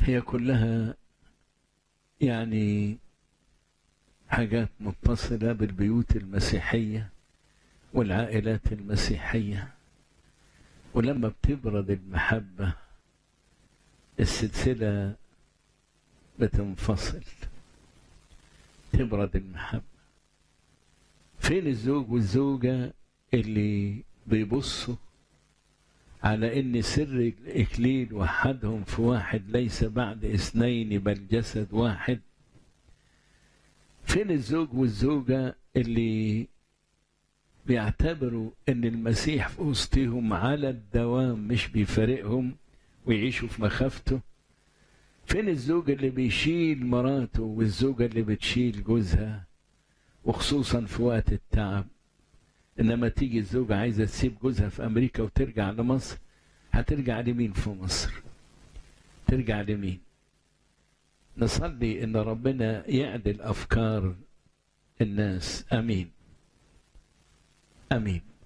هي كلها يعني حاجات متصلة بالبيوت المسيحية والعائلات المسيحية ولما بتبرد المحبة السلسلة بتنفصل تبرد المحبة فين الزوج والزوجة اللي بيبصوا على ان سر الاكليل وحدهم في واحد ليس بعد اثنين بل جسد واحد فين الزوج والزوجة اللي بيعتبروا ان المسيح في وسطهم على الدوام مش بيفارقهم ويعيشوا في مخافته فين الزوج اللي بيشيل مراته والزوجة اللي بتشيل جوزها وخصوصا في وقت التعب انما تيجي الزوجة عايزة تسيب جوزها في امريكا وترجع لمصر هترجع لمين في مصر ترجع لمين نصلي ان ربنا يعدل افكار الناس امين امين